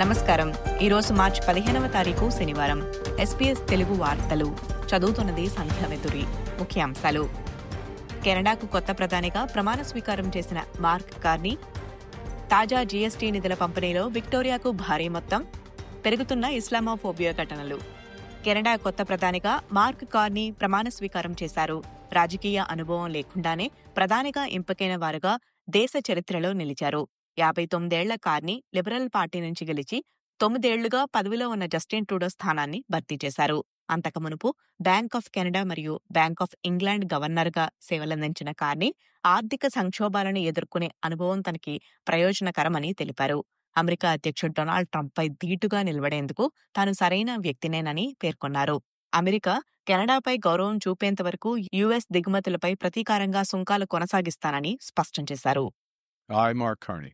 నమస్కారం ఈరోజు మార్చి పదిహేనవ తారీఖు శనివారం ఎస్పీఎస్ తెలుగు వార్తలు చదువుతున్నది సంధ్యావెతురి ముఖ్యాంశాలు కెనడాకు కొత్త ప్రధానిగా ప్రమాణ స్వీకారం చేసిన మార్క్ కార్నీ తాజా జీఎస్టీ నిధుల పంపిణీలో విక్టోరియాకు భారీ మొత్తం పెరుగుతున్న ఇస్లామోఫోబియా ఘటనలు కెనడా కొత్త ప్రధానిగా మార్క్ కార్నీ ప్రమాణ స్వీకారం చేశారు రాజకీయ అనుభవం లేకుండానే ప్రధానిగా ఎంపికైన వారుగా దేశ చరిత్రలో నిలిచారు యాభై తొమ్మిదేళ్ల కార్నీ లిబరల్ పార్టీ నుంచి గెలిచి తొమ్మిదేళ్లుగా పదవిలో ఉన్న జస్టిన్ ట్రూడో స్థానాన్ని భర్తీ చేశారు అంతకు మునుపు బ్యాంక్ ఆఫ్ కెనడా మరియు బ్యాంక్ ఆఫ్ ఇంగ్లాండ్ గవర్నర్గా సేవలందించిన కార్నీ ఆర్థిక సంక్షోభాలను ఎదుర్కొనే అనుభవం తనకి ప్రయోజనకరమని తెలిపారు అమెరికా అధ్యక్షుడు డొనాల్డ్ ట్రంప్పై ధీటుగా నిలబడేందుకు తాను సరైన వ్యక్తినేనని పేర్కొన్నారు అమెరికా కెనడాపై గౌరవం చూపేంత వరకు యుఎస్ దిగుమతులపై ప్రతీకారంగా సుంకాలు కొనసాగిస్తానని స్పష్టం చేశారు I, Mark Carney,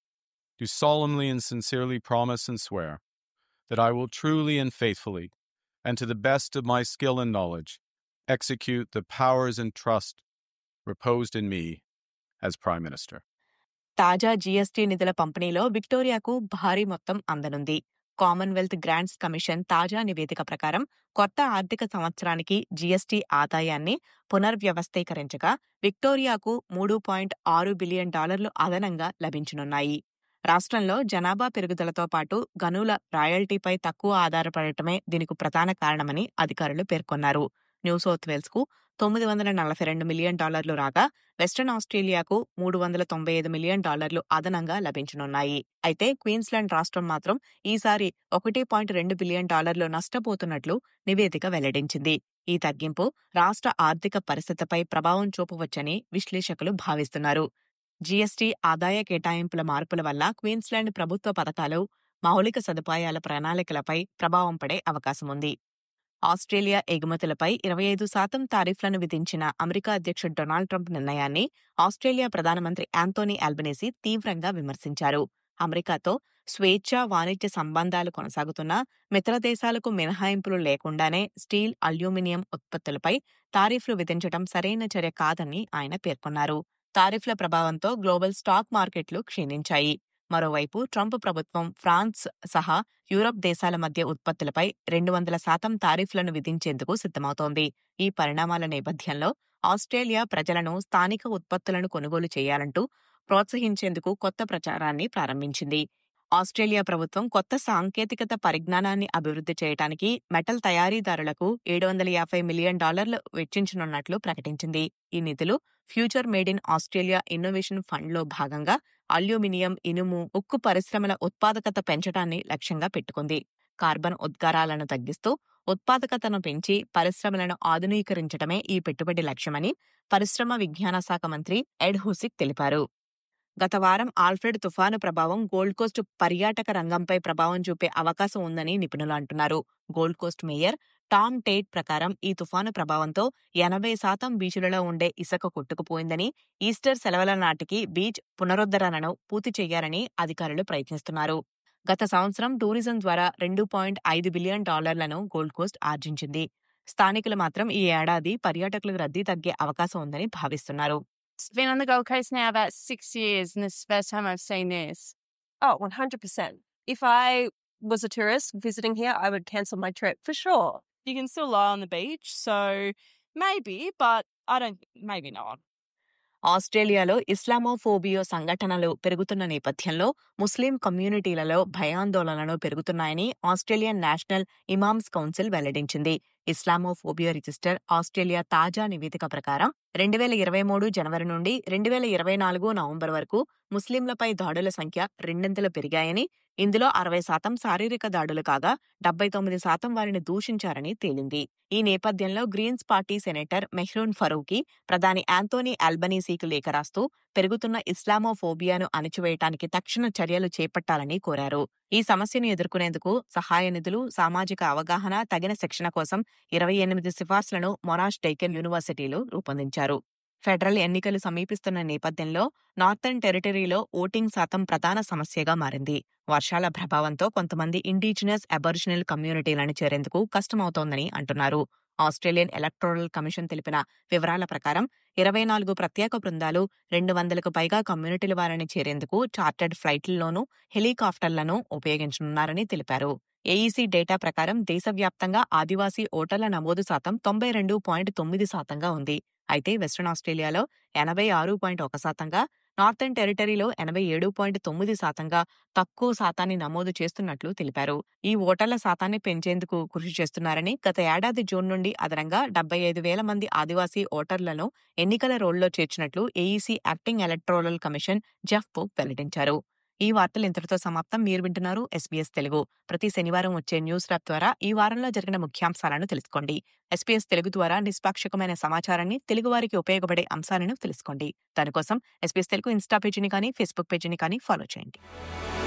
do solemnly and sincerely promise and swear that I will truly and faithfully, and to the best of my skill and knowledge, execute the powers and trust reposed in me as Prime Minister. తాజా GST నిధుల పంపిణీలో విక్టోరియాకు భారీ మొత్తం అందనుంది Commonwealth grants commission తాజా నివేదిక ప్రకారం కొత్త ఆర్థిక సంవత్సరానికి జీఎస్టీ ఆదాయాన్ని పునర్వ్యవస్థీకరించగా విక్టోరియాకు మూడు పాయింట్ ఆరు బిలియన్ డాలర్లు అదనంగా లభించనున్నాయి రాష్ట్రంలో జనాభా పెరుగుదలతో పాటు గనుల రాయల్టీపై తక్కువ ఆధారపడటమే దీనికి ప్రధాన కారణమని అధికారులు పేర్కొన్నారు న్యూ సౌత్ వేల్స్ కు తొమ్మిది వందల నలభై రెండు మిలియన్ డాలర్లు రాగా వెస్టర్న్ ఆస్ట్రేలియాకు మూడు వందల తొంభై ఐదు మిలియన్ డాలర్లు అదనంగా లభించనున్నాయి అయితే క్వీన్స్లాండ్ రాష్ట్రం మాత్రం ఈసారి ఒకటి పాయింట్ రెండు బిలియన్ డాలర్లు నష్టపోతున్నట్లు నివేదిక వెల్లడించింది ఈ తగ్గింపు రాష్ట్ర ఆర్థిక పరిస్థితిపై ప్రభావం చూపవచ్చని విశ్లేషకులు భావిస్తున్నారు జీఎస్టీ ఆదాయ కేటాయింపుల మార్పుల వల్ల క్వీన్స్లాండ్ ప్రభుత్వ పథకాలు మౌలిక సదుపాయాల ప్రణాళికలపై ప్రభావం పడే అవకాశం ఉంది ఆస్ట్రేలియా ఎగుమతులపై ఇరవై ఐదు శాతం తారీఫ్లను విధించిన అమెరికా అధ్యక్షుడు డొనాల్డ్ ట్రంప్ నిర్ణయాన్ని ఆస్ట్రేలియా ప్రధానమంత్రి యాంతోనీ ఆల్బనీసీ తీవ్రంగా విమర్శించారు అమెరికాతో స్వేచ్ఛ వాణిజ్య సంబంధాలు కొనసాగుతున్నా మిత్రదేశాలకు మినహాయింపులు లేకుండానే స్టీల్ అల్యూమినియం ఉత్పత్తులపై తారీఫ్లు విధించడం సరైన చర్య కాదని ఆయన పేర్కొన్నారు తారీఫ్ల ప్రభావంతో గ్లోబల్ స్టాక్ మార్కెట్లు క్షీణించాయి మరోవైపు ట్రంప్ ప్రభుత్వం ఫ్రాన్స్ సహా యూరప్ దేశాల మధ్య ఉత్పత్తులపై రెండు వందల శాతం తారీఫ్లను విధించేందుకు సిద్ధమవుతోంది ఈ పరిణామాల నేపథ్యంలో ఆస్ట్రేలియా ప్రజలను స్థానిక ఉత్పత్తులను కొనుగోలు చేయాలంటూ ప్రోత్సహించేందుకు కొత్త ప్రచారాన్ని ప్రారంభించింది ఆస్ట్రేలియా ప్రభుత్వం కొత్త సాంకేతికత పరిజ్ఞానాన్ని అభివృద్ధి చేయడానికి మెటల్ తయారీదారులకు ఏడు వందల యాభై మిలియన్ డాలర్లు వెచ్చించనున్నట్లు ప్రకటించింది ఈ నిధులు future made in Australia innovation ఫండ్లో భాగంగా అల్యూమినియం ఇనుము ఉక్కు పరిశ్రమల ఉత్పాదకత పెంచడాన్ని లక్ష్యంగా పెట్టుకుంది కార్బన్ ఉద్గారాలను తగ్గిస్తూ ఉత్పాదకతను పెంచి పరిశ్రమలను ఆధునీకరించడమే ఈ పెట్టుబడి లక్ష్యమని పరిశ్రమ విజ్ఞాన శాఖ మంత్రి ఎడ్ హుసిక్ తెలిపారు గత వారం ఆల్ఫ్రెడ్ తుఫాను ప్రభావం గోల్డ్ కోస్ట్ పర్యాటక రంగంపై ప్రభావం చూపే అవకాశం ఉందని నిపుణులు అంటున్నారు Gold Coast mayor Tom Tate ప్రకారం ఈ తుఫాను ప్రభావంతో ఎనభై శాతం బీచులలో ఉండే ఇసుక కొట్టుకుపోయిందని ఈస్టర్ సెలవుల నాటికి బీచ్ పునరుద్ధరణను పూర్తి చేయాలని అధికారులు ప్రయత్నిస్తున్నారు గత సంవత్సరం టూరిజం ద్వారా రెండు పాయింట్ ఐదు బిలియన్ డాలర్లను గోల్డ్ కోస్ట్ ఆర్జించింది స్థానికులు మాత్రం ఈ ఏడాది పర్యాటకులకు రద్దీ తగ్గే అవకాశం ఉందని భావిస్తున్నారు It's been on the Gold Coast now about six years, and this is the first time I've seen this. Oh, 100%. If I was a tourist visiting here, I would cancel my trip for sure. You can still lie on the beach, so maybe, but I don't, maybe not. ఆస్ట్రేలియాలో ఇస్లామోఫోబియో సంఘటనలు పెరుగుతున్న నేపథ్యంలో ముస్లిం కమ్యూనిటీలలో భయాందోళనలు పెరుగుతున్నాయని Australian National Imams Council వెల్లడించింది Islamophobia Register Australia తాజా నివేదిక ప్రకారం రెండు వేల ఇరవై మూడు జనవరి నుండి రెండు వేల ఇరవై నాలుగు నవంబర్ వరకు ముస్లింలపై దాడుల సంఖ్య రెండింతలు పెరిగాయని ఇందులో అరవై శాతం శారీరక దాడులు కాగా డెబ్బై తొమ్మిది శాతం వారిని దూషించారని తేలింది ఈ నేపథ్యంలో Greens party senator Mehreen Faruqi ప్రధాని యాంతోనీ ఆల్బనీసీకి లేఖ రాస్తూ పెరుగుతున్న ఇస్లామోఫోబియాను అణిచివేయటానికి తక్షణ చర్యలు చేపట్టాలని కోరారు ఈ సమస్యను ఎదుర్కొనేందుకు సహాయ నిధులు సామాజిక అవగాహన తగిన శిక్షణ కోసం ఇరవై ఎనిమిది సిఫార్సులను మొరాష్ డైకెన్ యూనివర్సిటీలు రూపొందించారు ఫెడరల్ ఎన్నికలు సమీపిస్తున్న నేపథ్యంలో నార్థర్న్ టెరిటరీలో ఓటింగ్ శాతం ప్రధాన సమస్యగా మారింది వర్షాల ప్రభావంతో కొంతమంది ఇండిజినస్ అబర్జినల్ కమ్యూనిటీలను చేరేందుకు కష్టమవుతోందని అంటున్నారు ఆస్ట్రేలియన్ ఎలక్టోరల్ కమిషన్ తెలిపిన వివరాల ప్రకారం ఇరవై నాలుగు ప్రత్యేక బృందాలు రెండు వందలకు పైగా కమ్యూనిటీల వారిని చేరేందుకు చార్టర్డ్ ఫ్లైట్లలోనూ హెలికాప్టర్లను ఉపయోగించనున్నారని తెలిపారు ఏఈసీ డేటా ప్రకారం దేశవ్యాప్తంగా ఆదివాసీ ఓటర్ల నమోదు శాతం తొంభై రెండు పాయింట్ తొమ్మిది శాతంగా ఉంది అయితే వెస్ట్రన్ ఆస్ట్రేలియాలో ఎనభై ఆరు పాయింట్ ఒక శాతంగా నార్థన్ టెరిటరీలో ఎనభై ఏడు పాయింట్ తొమ్మిది శాతంగా తక్కువ శాతాన్ని నమోదు చేస్తున్నట్లు తెలిపారు ఈ ఓటర్ల శాతాన్ని పెంచేందుకు కృషి చేస్తున్నారని గత ఏడాది జూన్ నుండి అదనంగా డెబ్బై ఐదు వేల మంది ఆదివాసీ ఓటర్లను ఎన్నికల రోల్లో చేర్చినట్లు AEC acting electoral commission Jeff Pope వెల్లడించారు ఈ వార్తలు ఇంతటితో సమాప్తం మీరు వింటున్నారు ఎస్బీఎస్ తెలుగు ప్రతి శనివారం వచ్చే న్యూస్ ర్యాప్ ద్వారా ఈ వారంలో జరిగిన ముఖ్యాంశాలను తెలుసుకోండి ఎస్పీఎస్ తెలుగు ద్వారా నిష్పాక్షికమైన సమాచారాన్ని తెలుగువారికి ఉపయోగపడే అంశాలను తెలుసుకోండి దానికోసం ఎస్బీఎస్ తెలుగు ఇన్స్టా పేజీని కానీ ఫేస్బుక్ పేజీని కానీ ఫాలో చేయండి